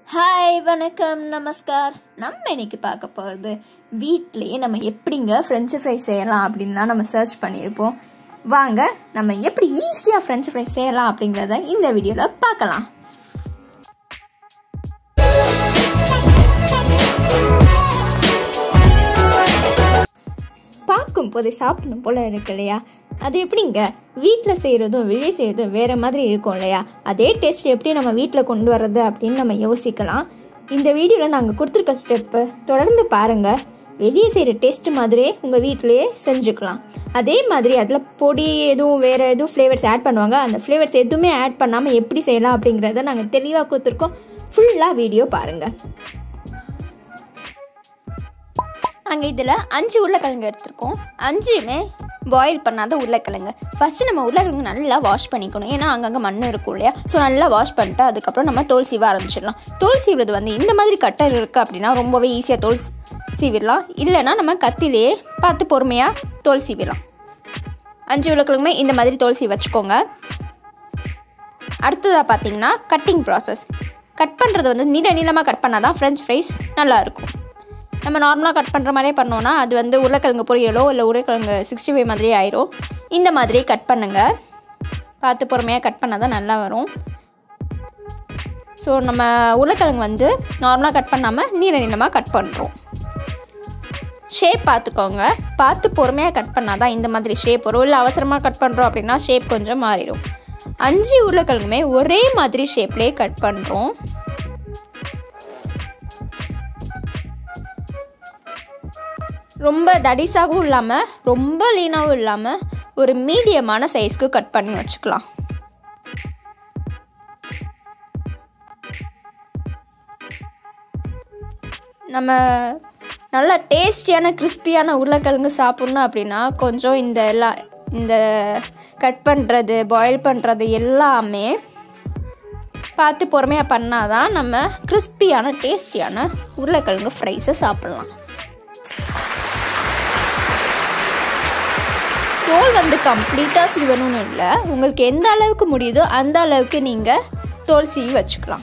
hi வணக்கம் நமஸ்கார் நம்ம இன்னைக்கு பார்க்க போகிறது வீட்லேயே நம்ம எப்படிங்க ஃப்ரெஞ்சு ஃப்ரை செய்யலாம் அப்படின்லாம் நம்ம சர்ச் பண்ணியிருப்போம் வாங்க நம்ம எப்படி ஈஸியாக ஃப்ரெஞ்சு ஃப்ரை செய்யலாம் அப்படிங்கிறத இந்த வீடியோவில் பார்க்கலாம் பார்க்கும் போதே சாப்பிடணும் போல இருக்கு இல்லையா அது எப்படிங்க வீட்டில் செய்கிறதும் வெளியே செய்கிறதும் வேறு மாதிரி இருக்கும் இல்லையா அதே டேஸ்ட் எப்படி நம்ம வீட்டில் கொண்டு வர்றது அப்படின்னு நம்ம யோசிக்கலாம் இந்த வீடியோவில் நாங்கள் கொடுத்துருக்க ஸ்டெப்பு தொடர்ந்து பாருங்கள் வெளியே செய்கிற டேஸ்ட் மாதிரியே உங்கள் வீட்டிலேயே செஞ்சுக்கலாம் அதே மாதிரி அதில் பொடி எதுவும் வேறு எதுவும் ஃப்ளேவர்ஸ் ஆட் பண்ணுவாங்க அந்த ஃப்ளேவர்ஸ் எதுவுமே ஆட் பண்ணாமல் எப்படி செய்யலாம் அப்படிங்கிறத நாங்கள் தெளிவாக கொடுத்துருக்கோம் ஃபுல்லாக வீடியோ பாருங்கள் நாங்கள் இதில் அஞ்சு உருளைக்கிழங்கு எடுத்திருக்கோம் அஞ்சுமே பாயில் பண்ணாத உருளைக்கிழங்கு ஃபஸ்ட்டு நம்ம உருளைக்கிழங்கு நல்லா வாஷ் பண்ணிக்கணும் ஏன்னா அங்கங்கே மண் இருக்கும் இல்லையா ஸோ நல்லா வாஷ் பண்ணிட்டு அதுக்கப்புறம் நம்ம தோல் சீவ ஆரம்பிச்சிடலாம் தோல் சீவுறது வந்து இந்த மாதிரி கட்டர் இருக்குது அப்படின்னா ரொம்பவே ஈஸியாக தோல் சீவிடலாம் இல்லைன்னா நம்ம கத்திலேயே பார்த்து பொறுமையாக தோல் சீவிடலாம் அஞ்சு உருளைக்கிழங்குமே இந்த மாதிரி தோல் சீவி வச்சுக்கோங்க அடுத்ததாக பார்த்தீங்கன்னா கட்டிங் ப்ராசஸ் கட் பண்ணுறது வந்து நீள நீளமாக கட் பண்ணால் தான் ஃப்ரெஞ்ச் ஃப்ரைஸ் நல்லாயிருக்கும் நம்ம நார்மலாக கட் பண்ணுற மாதிரியே பண்ணோன்னா அது வந்து உருளைக்கிழங்கு பொரியலோ இல்லை உருளைக்கிழங்கு சிக்ஸ்டி ஃபைவ் மாதிரியே ஆயிரும் இந்த மாதிரி கட் பண்ணுங்கள் பார்த்து பொறுமையாக கட் பண்ணால் தான் நல்லா வரும் ஸோ நம்ம உருளைக்கிழங்கு வந்து நார்மலாக கட் பண்ணாமல் நீள நீளமாக கட் பண்ணுறோம் ஷேப் பார்த்துக்கோங்க பார்த்து பொறுமையாக கட் பண்ணால் தான் இந்த மாதிரி ஷேப் வரும் இல்லை அவசரமாக கட் பண்ணுறோம் அப்படின்னா ஷேப் கொஞ்சம் மாறிடும் அஞ்சு உருளைக்கிழங்குமே ஒரே மாதிரி ஷேப்லேயே கட் பண்ணுறோம் ரொம்ப தடிசாகவும் இல்லாமல் ரொம்ப லீனாகவும் இல்லாமல் ஒரு மீடியமான சைஸ்க்கு கட் பண்ணி வச்சுக்கலாம் நம்ம நல்லா டேஸ்டியான கிறிஸ்பியான உருளைக்கிழங்கு சாப்பிட்ணும் அப்படின்னா கொஞ்சம் இந்த எல்லா இந்த கட் பண்ணுறது பாயில் பண்ணுறது எல்லாமே பார்த்து பொறுமையாக பண்ணால் தான் நம்ம கிறிஸ்பியான டேஸ்டியான உருளைக்கிழங்கு ஃப்ரைஸை சாப்பிட்லாம் தோல் வந்து கம்ப்ளீட்டாக சீவணும்னு இல்லை உங்களுக்கு எந்த அளவுக்கு முடியுதோ அந்த அளவுக்கு நீங்கள் தோல் சீவி வச்சுக்கலாம்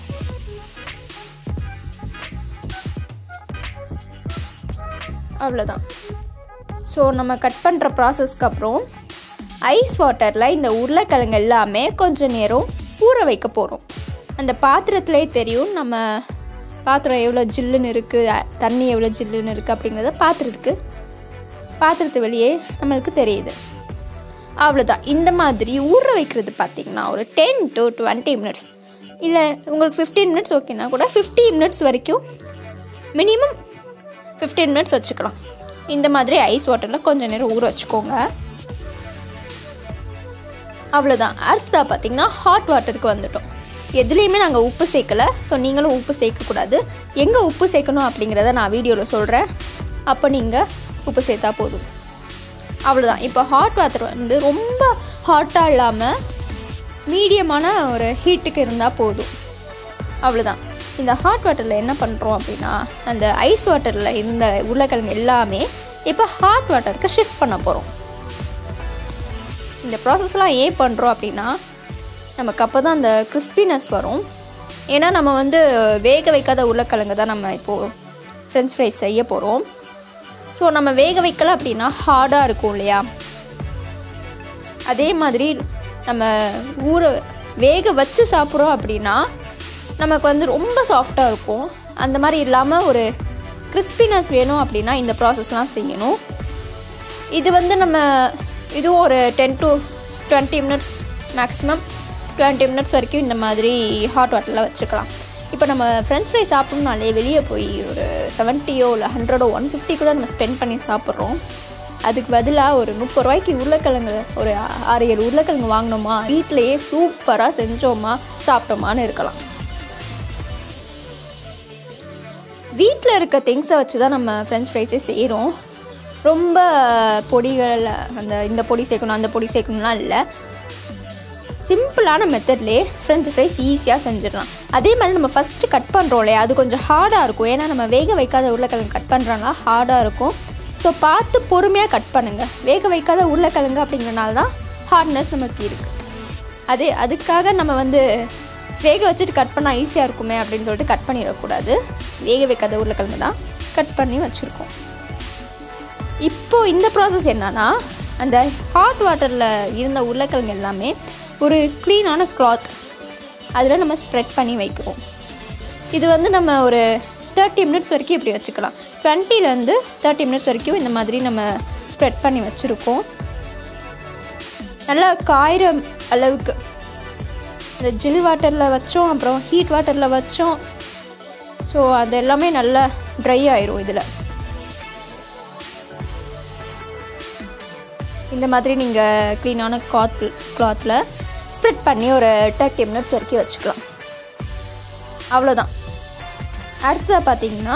அவ்வளோதான் ஸோ நம்ம கட் பண்ணுற ப்ராசஸ்க்கு அப்புறம் ஐஸ் வாட்டரில் இந்த உருளைக்கிழங்கு எல்லாமே கொஞ்ச நேரம் ஊற வைக்க போகிறோம் அந்த பாத்திரத்துலேயே தெரியும் நம்ம பாத்திரம் எவ்வளோ ஜில்லுன்னு இருக்குது தண்ணி எவ்வளோ ஜில்லுன்னு இருக்குது அப்படிங்கிறத பாத்திரத்துக்கு பாத்திரத்து வெளியே நம்மளுக்கு தெரியுது அவ்வளோதான் இந்த மாதிரி ஊற வைக்கிறது பார்த்திங்கன்னா ஒரு டென் டு டுவெண்ட்டி மினிட்ஸ் இல்லை உங்களுக்கு ஃபிஃப்டீன் மினிட்ஸ் ஓகேனா கூட ஃபிஃப்டி மினிட்ஸ் வரைக்கும் மினிமம் ஃபிஃப்டீன் மினிட்ஸ் வச்சுக்கலாம் இந்த மாதிரி ஐஸ் வாட்டரில் கொஞ்சம் நேரம் ஊற வச்சுக்கோங்க அவ்வளோதான் அடுத்ததாக பார்த்திங்கன்னா ஹாட் வாட்டருக்கு வந்துட்டோம் எதுலேயுமே நாங்கள் உப்பு சேர்க்கலை ஸோ நீங்களும் உப்பு சேர்க்கக்கூடாது எங்கே உப்பு சேர்க்கணும் அப்படிங்கிறத நான் வீடியோவில் சொல்கிறேன் அப்போ நீங்கள் உப்பு சேர்த்தா போதும் அவ்வளோதான் இப்போ ஹாட் வாட்டர் வந்து ரொம்ப ஹாட்டாக இல்லாமல் மீடியமான ஒரு ஹீட்டுக்கு இருந்தால் போதும் அவ்வளோதான் இந்த ஹாட் வாட்டரில் என்ன பண்ணுறோம் அப்படின்னா அந்த ஐஸ் வாட்டரில் இந்த உருளைக்கிழங்கு எல்லாமே இப்போ ஹாட் வாட்டருக்கு ஷிஃப்ட் பண்ண போகிறோம் இந்த ப்ராசஸ்லாம் ஏன் பண்ணுறோம் அப்படின்னா நமக்கு அப்போ தான் அந்த கிறிஸ்பினஸ் வரும் ஏன்னா நம்ம வந்து வேக வைக்காத உருளைக்கிழங்கு தான் நம்ம இப்போது ஃப்ரெஞ்ச் ஃப்ரைஸ் செய்ய போகிறோம் ஸோ நம்ம வேக வைக்கல அப்படின்னா ஹார்டாக இருக்கும் இல்லையா அதே மாதிரி நம்ம ஊற வேக வச்சு சாப்பிட்றோம் அப்படின்னா நமக்கு வந்து ரொம்ப சாஃப்டாக இருக்கும் அந்த மாதிரி இல்லாமல் ஒரு கிறிஸ்பினஸ் வேணும் அப்படின்னா இந்த ப்ராசஸ்லாம் செய்யணும் இது வந்து நம்ம இதுவும் ஒரு ten to twenty minutes maximum twenty minutes வரைக்கும் இந்த மாதிரி ஹாட் வாட்டரில் வச்சுக்கலாம் இப்போ நம்ம ஃப்ரெஞ்ச் ஃப்ரை சாப்பிட்ணுனாலே வெளியே போய் ஒரு செவன்ட்டியோ இல்லை ஹண்ட்ரடோ ஒன் ஃபிஃப்டி கூட நம்ம ஸ்பெண்ட் பண்ணி சாப்பிட்றோம் அதுக்கு பதிலாக ஒரு முப்பது ரூபாய்க்கு உருளைக்கிழங்கு ஒரு ஆறு ஏழு உருளைக்கிழங்கு வாங்கினோமா வீட்டிலையே சூப்பராக செஞ்சோமா சாப்பிட்டோமான்னு இருக்கலாம் வீட்டில் இருக்க திங்ஸை வச்சு தான் நம்ம ஃப்ரெஞ்ச் ஃப்ரைஸே செய்கிறோம் ரொம்ப பொடிகள் அந்த இந்த பொடி சேர்க்கணும் அந்த பொடி சேர்க்கணும்லாம் இல்லை சிம்பிளான மெத்தட்லேயே ஃப்ரெஞ்ச் ஃப்ரைஸ் ஈஸியாக செஞ்சிடலாம் அதே மாதிரி நம்ம ஃபஸ்ட்டு கட் பண்ணுறோம் இல்லையா அது கொஞ்சம் ஹார்டாக இருக்கும் ஏன்னா நம்ம வேக வைக்காத உருளைக்கிழங்கு கட் பண்ணுறோம்னா ஹார்டாக இருக்கும் ஸோ பார்த்து பொறுமையாக கட் பண்ணுங்கள் வேக வைக்காத உருளைக்கிழங்கு அப்படிங்கிறனால தான் ஹார்ட்னஸ் நமக்கு இருக்குது அது அதுக்காக நம்ம வந்து வேக வச்சுட்டு கட் பண்ணால் ஈஸியாக இருக்குமே அப்படின்னு சொல்லிட்டு கட் பண்ணிடக்கூடாது வேக வைக்காத உருளைக்கிழங்கு தான் கட் பண்ணி வச்சுருக்கோம் இப்போ இந்த ப்ராசஸ் என்னன்னா அந்த ஹாட் வாட்டரில் இருந்த உருளைக்கிழங்கு எல்லாமே ஒரு க்ளீனான கிளாத் அதில் நம்ம ஸ்ப்ரெட் பண்ணி வைக்கிறோம் இது வந்து நம்ம ஒரு தேர்ட்டி மினிட்ஸ் வரைக்கும் இப்படி வச்சுக்கலாம் டுவெண்ட்டிலேருந்து தேர்ட்டி மினிட்ஸ் வரைக்கும் இந்த மாதிரி நம்ம ஸ்ப்ரெட் பண்ணி வச்சுருக்கோம் நல்லா காயிற அளவுக்கு இந்த ஜில் வாட்டரில் வச்சோம் அப்புறம் ஹீட் வாட்டரில் வச்சோம் ஸோ அது எல்லாமே நல்லா ட்ரை ஆயிரும் இதில் இந்த மாதிரி நீங்கள் க்ளீனான கிளாத் கிளாத்தில் ஸ்ப்ரெட் பண்ணி ஒரு தேர்ட்டி மினிட்ஸ் வரைக்கும் வச்சுக்கலாம் அவ்வளோதான் அடுத்ததாக பார்த்தீங்கன்னா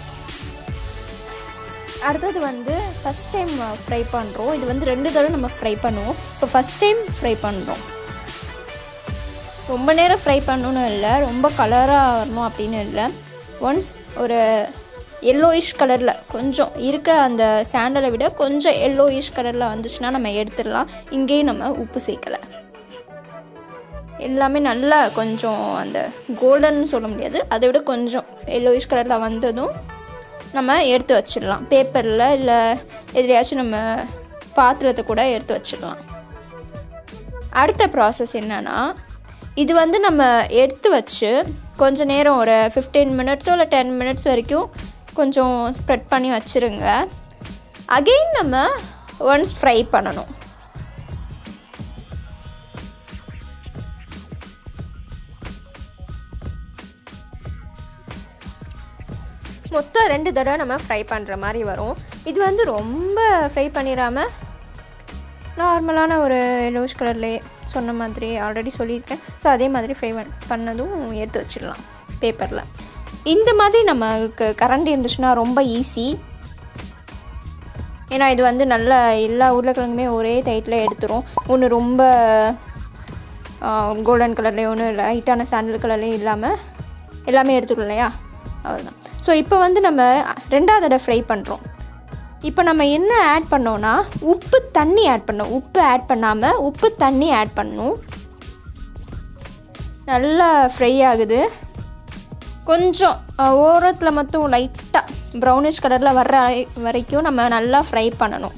அடுத்தது வந்து ஃபஸ்ட் டைம் ஃப்ரை பண்ணுறோம் இது வந்து ரெண்டு தடவை நம்ம ஃப்ரை பண்ணுவோம் இப்போ ஃபஸ்ட் டைம் ஃப்ரை பண்ணுறோம் ரொம்ப நேரம் ஃப்ரை பண்ணணும்னு இல்லை ரொம்ப கலராக வரணும் அப்படின்னு இல்லை ஒன்ஸ் ஒரு எல்லோயிஷ் கலரில் கொஞ்சம் இருக்கிற அந்த சாண்டலை விட கொஞ்சம் எல்லோயிஷ் கலரில் வந்துச்சுன்னா நம்ம எடுத்துடலாம் இங்கேயும் நம்ம உப்பு சேர்க்கலை எல்லாமே நல்லா கொஞ்சம் அந்த கோல்டன் சொல்ல முடியாது அதை விட கொஞ்சம் எல்லோயிஷ் கலரில் வந்ததும் நம்ம எடுத்து வச்சிடலாம் பேப்பரில் இல்லை எதுலையாச்சும் நம்ம பாத்திரத்தை கூட எடுத்து வச்சிடலாம் அடுத்த ப்ராசஸ் என்னன்னா இது வந்து நம்ம எடுத்து வச்சு கொஞ்ச நேரம் ஒரு ஃபிஃப்டீன் மினிட்ஸோ இல்லை டென் மினிட்ஸ் வரைக்கும் கொஞ்சம் ஸ்ப்ரெட் பண்ணி வச்சுருங்க அகெயின் நம்ம ஒன்ஸ் ஃப்ரை பண்ணணும் மொத்தம் ரெண்டு தடவை நம்ம ஃப்ரை பண்ணுற மாதிரி வரும் இது வந்து ரொம்ப ஃப்ரை பண்ணிடாமல் நார்மலான ஒரு எல்லோஷ் கலர்லேயே சொன்ன மாதிரி ஆல்ரெடி சொல்லியிருக்கேன் ஸோ அதே மாதிரி ஃப்ரை பண்ணதும் எடுத்து வச்சிடலாம் பேப்பரில் இந்த மாதிரி நம்மளுக்கு கரண்ட் இருந்துச்சுன்னா ரொம்ப ஈஸி ஏன்னா இது வந்து நல்ல எல்லா உருளைக்கிழங்குமே ஒரே டைட்டில் எடுத்துரும் ஒன்று ரொம்ப கோல்டன் கலர்லேயும் ஒன்று லைட்டான சாண்டல் கலர்லேயும் இல்லாமல் எல்லாமே எடுத்துரும் இல்லையா அவ்வளோதான் ஸோ இப்போ வந்து நம்ம ரெண்டாவது தடவை ஃப்ரை பண்ணுறோம் இப்போ நம்ம என்ன ஆட் பண்ணோன்னா உப்பு தண்ணி ஆட் பண்ணோம் உப்பு ஆட் பண்ணாமல் உப்பு தண்ணி ஆட் பண்ணணும் நல்லா ஃப்ரை ஆகுது கொஞ்சம் ஓரத்தில் மட்டும் லைட்டாக ப்ரௌனிஷ் கலரில் வர்ற வரைக்கும் நம்ம நல்லா ஃப்ரை பண்ணணும்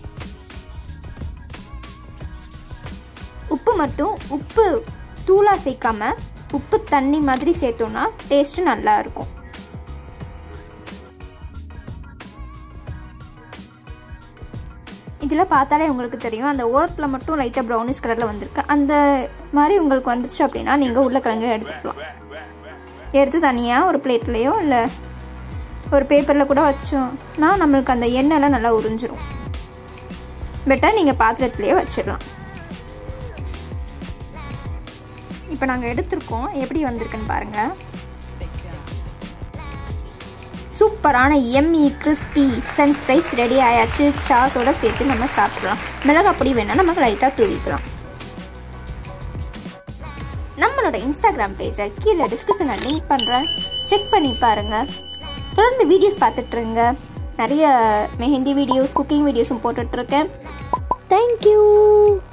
உப்பு மட்டும் உப்பு தூளாக சேர்க்காம உப்பு தண்ணி மாதிரி சேர்த்தோன்னா டேஸ்ட்டு நல்லா இருக்கும் இதில் பார்த்தாலே உங்களுக்கு தெரியும் அந்த ஓரத்தில் மட்டும் லைட்டாக ப்ரௌனிஷ் கலரில் வந்திருக்கு அந்த மாதிரி உங்களுக்கு வந்துச்சு அப்படின்னா நீங்கள் உருளைக்கிழங்கு எடுத்துக்கலாம் எடுத்து தனியாக ஒரு பிளேட்லேயோ இல்லை ஒரு பேப்பரில் கூட வச்சோம்னா நம்மளுக்கு அந்த எண்ணெய்லாம் நல்லா உறிஞ்சிரும் பெட்டர் நீங்கள் பாத்திரத்துலேயே வச்சிடலாம் இப்போ நாங்கள் எடுத்திருக்கோம் எப்படி வந்திருக்குன்னு பாருங்கள் சூப்பரான yummy crispy French fries ready ஆயாச்சு சாஸோட சேர்த்து நம்ம சாப்பிடலாம் மிளகா பொடி வேணால் நமக்கு லைட்டாக தூவிக்கலாம் நம்மளோட இன்ஸ்டாகிராம் பேஜை கீழே டிஸ்கிரிப்ஷனில் லிங்க் பண்ணுறேன் செக் பண்ணி பாருங்கள் தொடர்ந்து வீடியோஸ் பார்த்துட்ருங்க நிறைய மெஹந்தி வீடியோஸ் குக்கிங் வீடியோஸும் போட்டுட்ருக்கேன் தேங்க்யூ